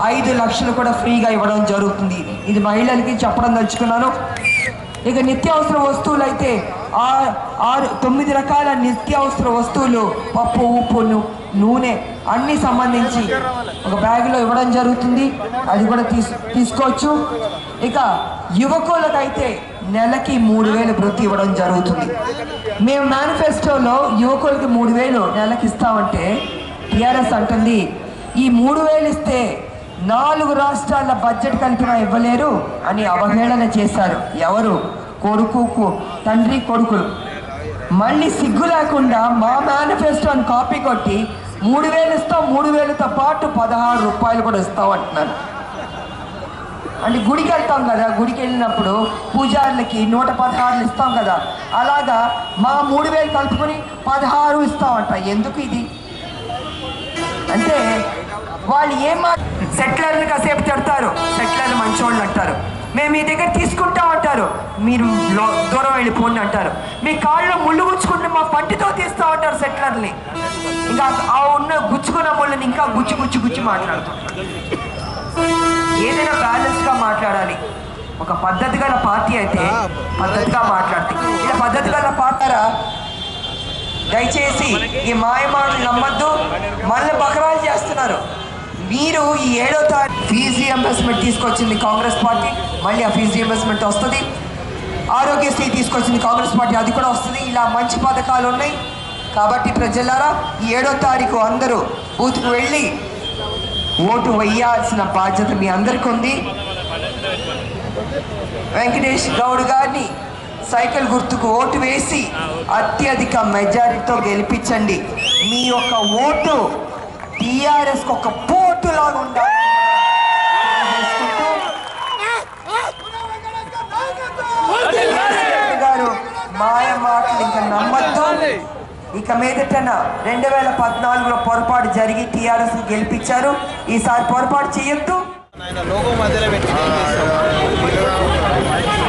ఐదు లక్షలు కూడా ఫ్రీగా ఇవ్వడం జరుగుతుంది ఇది మహిళలకి చెప్పడం తలుచుకున్నాను ఇక నిత్యావసర వస్తువులు అయితే ఆ- ఆరు తొమ్మిది రకాల నిత్యావసర వస్తువులు పప్పు ఉప్పు ను- నూనె అన్ని సంబంధించి ఒక బ్యాగులో ఇవ్వడం జరుగుతుంది అది కూడా తీసు తీసుకోవచ్చు ఇక యువకులకైతే నెలకి మూడు వేలు వృత్తి ఇవ్వడం జరుగుతుంది మేము మేనిఫెస్టోలో యువకులకి మూడు వేలు నెలకి ఇస్తామంటే టిఆర్ఎస్ అంటుంది ఈ మూడు వేలు ఇస్తే నాలుగు రాష్ట్రాల బడ్జెట్ కలిపినా ఇవ్వలేరు అని అవహేళన చేశారు ఎవరు కొడుకు కు- తండ్రి కొడుకులు మళ్ళీ సిగ్గు లేకుండా మా మేనిఫెస్టోని కాపీ కొట్టి మూడు వేలు ఇస్తాం మూడు వేలతో పాటు పదహారు రూపాయలు కూడా ఇస్తాం అంటున్నారు అంటే గుడికి వెళ్తాం కదా గుడికి వెళ్ళినప్పుడు పూజారులకి నూట పదహారులు ఇస్తాం కదా అలాగా మా మూడు వేలు కలుపుకొని పదహారు ఇస్తామంట ఎందుకు ఇది అంటే వాళ్ళు ఏం మా సెటిలర్ని కాసేపు తిడతారు సెటిలర్లు మంచోళ్ళు అంటారు మేము మీ దగ్గర తీసుకుంటాం అంటారు మీరు లో- దూరం వెళ్ళిపోండి అంటారు మీ కాళ్ళు ముళ్ళు గుచ్చుకుంటే మా పంటితో తీస్తాం అంటారు సెటిలర్ని ఇంకా ఆ ఉన్న గుచ్చుకున్న ముళ్ళని ఇంకా గుచ్చి గుచ్చి గుచ్చి మాట్లాడుతుంటారు ఏదైనా బ్యాలెన్స్ గా మాట్లాడాలి ఒక పద్ధతి గల పార్టీ అయితే పద్ధతిగా మాట్లాడుతుంది ఇలా పద్ధతి గల పార్టీ దయచేసి ఈ మాయమాటలు నమ్మద్దు మళ్ళీ బకరాలు చేస్తున్నారు మీరు ఈ ఏడో తారీఖు ఫీజు రియంబర్స్మెంట్ తీసుకొచ్చింది కాంగ్రెస్ పార్టీ మళ్ళీ ఆ ఫీజు రియంబర్స్మెంట్ వస్తుంది ఆరోగ్యశ్రీ తీసుకొచ్చింది కాంగ్రెస్ పార్టీ అది కూడా వస్తుంది ఇలా మంచి పథకాలు ఉన్నాయి కాబట్టి ప్రజలారా ఈ ఏడో తారీఖు అందరూ బూత్కు వెళ్ళి ఓటు వేయాల్సిన బాధ్యత మీ అందరికీ ఉంది వెంకటేష్ గౌడ్ గారిని సైకిల్ గుర్తుకు ఓటు వేసి అత్యధిక మెజారిటీతో గెలిపించండి మీ యొక్క ఓటు టిఆర్ఎస్ ఒక పోటు లాగా ఉండాలి తెలియజేసుకుంటూ వెంకటేశ్వర గారు మాయ మాటలు ఇంకా నమ్మద్దు ఇక మీదటన రెండు వేల పద్నాలుగులో పొరపాటు జరిగి టీఆర్ఎస్ గెలిపించారు ఈసారి పొరపాటు చేయొద్దు ఆయన లోగో మధ్యలో పెట్టి ఏం చేస్తావు?